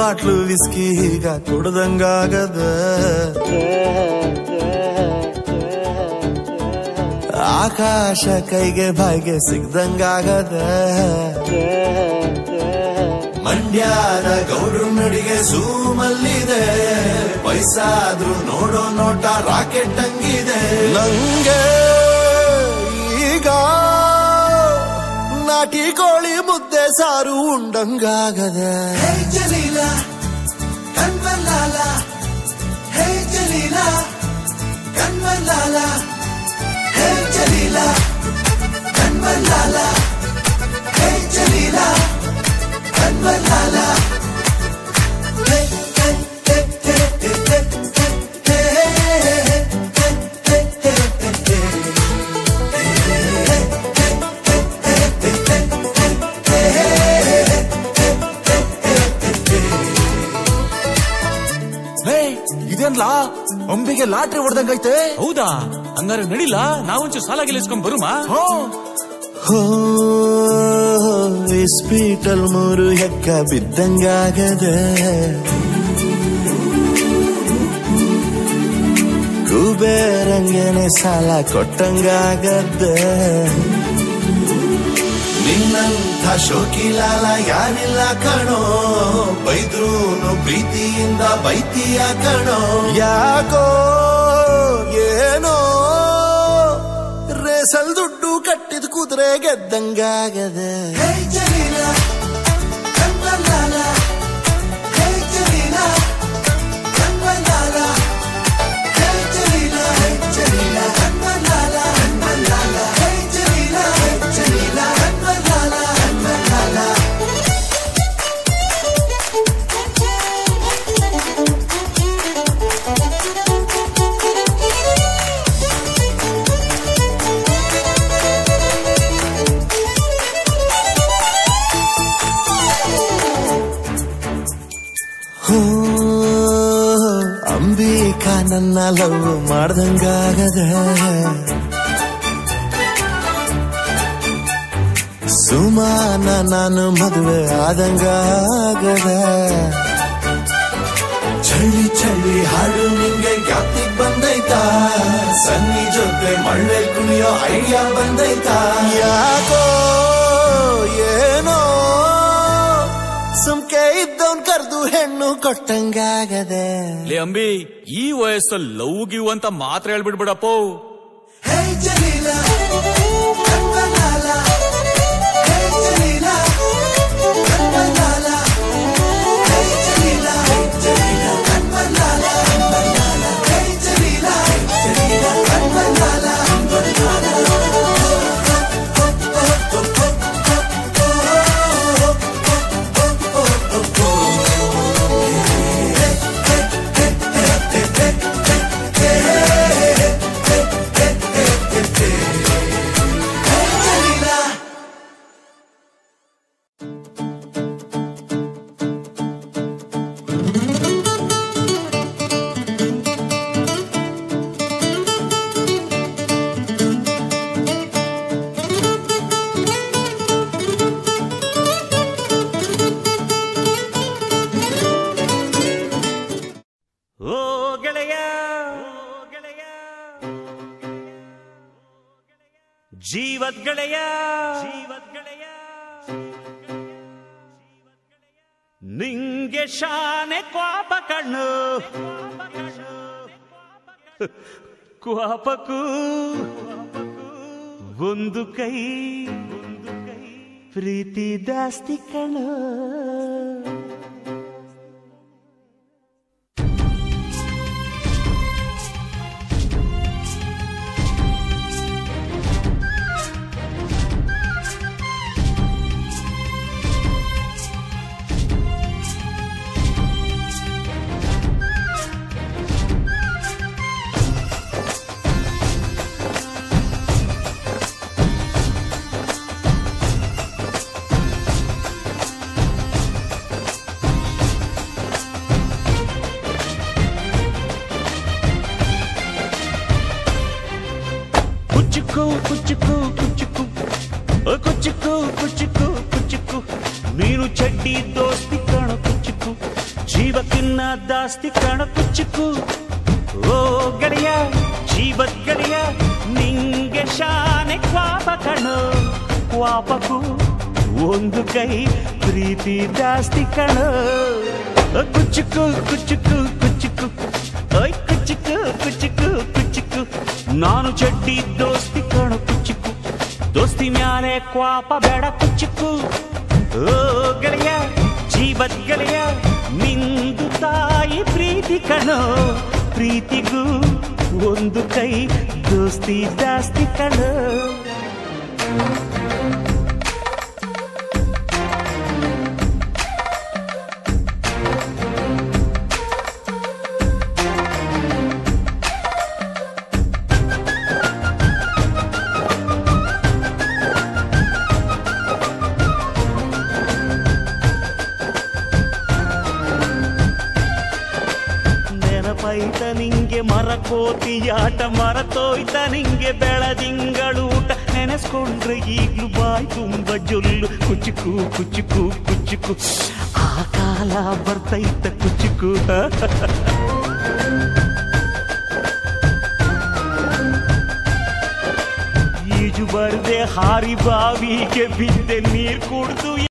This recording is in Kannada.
ಬಾಟ್ಲು ವಿಸ್ಕಿ ಈಗ ಕುಡ್ದಂಗಾಗದ ಆಕಾಶ ಕೈಗೆ ಬಾಯಿಗೆ ಸಿಗ್ದಂಗಾಗದ ಮಂಡ್ಯದ ಗೌಡ್ರ ನಡಿಗೆ ಸೂಮಲ್ಲಿದೆ ವಯಸ್ಸಾದ್ರೂ ನೋಡೋ ನೋಟ ರಾಕೆಟ್ ಹಂಗಿದೆ ನಂಗೆ ಈಗ ನಾಟಿ ಕೋಳಿ ಮುದ್ದೆ ಸಾರು ಉಂಡಂಗಾಗದೆ ಹೇ ಜಲೀಲ ಕಣ್ಮಲ್ಲಾಲ ಹೇ ಜಲೀಲ ಕಣ್ಮಲ್ಲಾಲ ಹೇ ಜಲೀಲ ಕಣ್ಮಲ್ಲಾಲ ಹೇ ಜಲೀಲ ಕಣ್ಮಲ್ಲಾಲ ಹೇ ಹೇ ಹೇ ಹೇ ಹೇ ಹೇ ಹೇ ಇದೇನ್ಲಾ ಅಂಬಿಗೆ ಲಾಟ್ರಿ ಹೊಡೆದಂಗೈತೆ ಹೌದಾ ಹಂಗಾರೆ ನಡಿಲ್ಲ ನಾವೊಂಚೂರು ಸಾಲ ಗೆಲ್ಲಿಸ್ಕೊಂಡ್ ಬರುಮಾ ಹೋ ಹೋ ಇಸ್ಪೀಟಲ್ ಮೂರು ಹೆಕ್ಕ ಬಿದ್ದಂಗಾಗದೆ ಕುಬೇರಂಗನೆ ಸಾಲ ಕೊಟ್ಟಂಗಾಗದೆ ನಿನ್ನಂಥ ಶೋಕಿಲಾಲ ಯಾರಿಲ್ಲ ಕಣೋ ಬೈದ್ರೂನು ಪ್ರೀತಿಯಿಂದ ಬೈತೀಯ ಕಣೋ ಯಾಕೋ ಏನೋ ರೇಸಲ್ ದುಡ್ಡು ಕಟ್ಟಿದ ಕುದುರೆ ಗೆದ್ದಂಗಾಗದೆ ಹೇ ಜಲೀಲ ಕಣ್ಮಲ್ಲಾಲ ಹೇ ಜಲೀಲ ಕಣ್ಮಲ್ಲಾಲ ಹೇ ಜಲೀಲ ಹೇ ಜಲೀಲ ಕಣ್ಮಲ್ಲಾಲ ಕಣ್ಮಲ್ಲಾಲ ಹೇ ಜಲೀಲ ಹೇ ಜಲೀಲ ಕಣ್ಮಲ್ಲಾಲ ಕಣ್ಮಲ್ಲಾಲ ಹೋ ಅಂಬಿಕಾ ನನ್ನ ಲವ್ ಮಾಡ್ದಂಗಾಗದೆ ಸುಮಾನ ನಾನು ಮದುವೆ ಆದಂಗಾಗದೆ ಚಳಿ ಚಳಿ ಹಾಡು ನಿಂಗೆ ಜ್ಞಾಪಿಗ್ ಬಂದೈತಾ ಸನ್ನಿ ಜೊತೆ ಮಳ್ಳೆ ಕುಣಿಯೋ ಐಡಿಯಾ ಬಂದೈತಾ ಯಾಕೋ ಏನೋ ಸುಮ್ಕೆ ಇದ್ದವನ್ ಕರ್ದು ಹೆಣ್ಣು ಕೊಟ್ಟಂಗಾಗದೆ ಲೇ ಅಂಬಿ ಈ ವಯಸ್ಸಲ್ಲಿ ಲವ್ ಗಿವ್ ಅಂತ ಮಾತ್ರ ಹೇಳ್ಬಿಡ್ಬಿಡಪ್ಪೋ ಹೇ ಜಲೀಲ ಕಣ್ಮಲ್ಲಾಲ ಹೇ ಜಲೀಲ ಕಣ್ಮಲ್ಲಾಲ ಹೇ ಜಲೀಲ ಹೇ ಜಲೀಲ ಕಣ್ಮಲ್ಲಾಲ ಕಣ್ಮಲ್ಲಾಲ ಹೇ ಜಲೀಲ ಹೇ ಜಲೀಲ ಕಣ್ಮಲ್ಲಾಲ ಜಲೀಲ ಓ ಗೆಳೆಯ ಗೆಳೆಯ ಜೀವದ್ ಗೆಳೆಯ ಜೀವದ್ ಗೆಳೆಯ ನಿಂಗೆ ಶಾನೆ ಕ್ವಾಪ ಕಣ್ಣು ಕ್ವಾಪಕ್ಕೂ ಒಂದು ಕೈ ಪ್ರೀತಿ ಜಾಸ್ತಿ ಕಣ್ಣು ಕುಚ್ಚುಕು ಕುಚ್ಚುಕು ಕುಚ್ಚುಕು ಓ ಕುಚ್ಚುಕು ಕುಚ್ಚುಕು ಕುಚ್ಚುಕು ನೀನು ಚಡ್ಡಿ ದೋಸ್ತಿ ಕಾಣೋ ಕುಚ್ಚುಕು ನಿನ್ನ ದಾಸ್ತಿ ಕಣ ಕುಚ್ಚುಕು ಓ ಗೆಳೆಯ ಜೀವದ್ ಗೆಳೆಯ ನಿಂಗೆ ಶಾನೆ ಕ್ವಾಪ ಕಣೋ ಕ್ವಾಪಕು ಒಂದು ಕೈ ಪ್ರೀತಿ ಜಾಸ್ತಿ ಕಣೋ ಕುಚ್ಚುಕು ಕುಚ್ಚುಕು ಕುಚ್ಚುಕು ಓಯ್ ಕುಚ್ಚುಕು ಕುಚ್ಚುಕು ಕುಚ್ಚುಕು ನಾನು ಚಡ್ಡಿ ದೋಸ್ತಿ ಕಣು ಕುಚ್ಚುಕು ದೋಸ್ತಿ ಮ್ಯಾಲೆ ಕ್ವಾಪ ಬೇಡ ಕುಚ್ಚುಕು ಓ ಗೆಳೆಯ ಜೀವದ್ ಗೆಳೆಯ ನಿಂದು ತಾಯಿ ಪ್ರೀತಿ ಕಣೋ ಪ್ರೀತಿಗೂ ಒಂದು ಕೈ ದೋಸ್ತಿ ಜಾಸ್ತಿ ಕಣೋ ನೆನಪೈತ ನಿಂಗೆ ಮರಕೋತಿಯಾಟ ಮರತೋಯ್ತ ನಿಂಗೆ ಬೆಳದಿಂಗಳೂಟ ನೆನೆಸ್ಕೊಂಡ್ರೆ ಈಗ್ಲೂ ಬಾಯ್ ತುಂಬ ಜೊಲ್ಲು ಕುಚುಕು ಕುಚುಕು ಕುಚುಕು ಆ ಕಾಲ ಬರ್ತೈತ ಕುಚುಕು ಈಜು ಬರ್ದೆ ಹಾರಿ ಬಾವಿಗೆ ಬಿದ್ದೆ ನೀರ್ ಕುಡ್ದು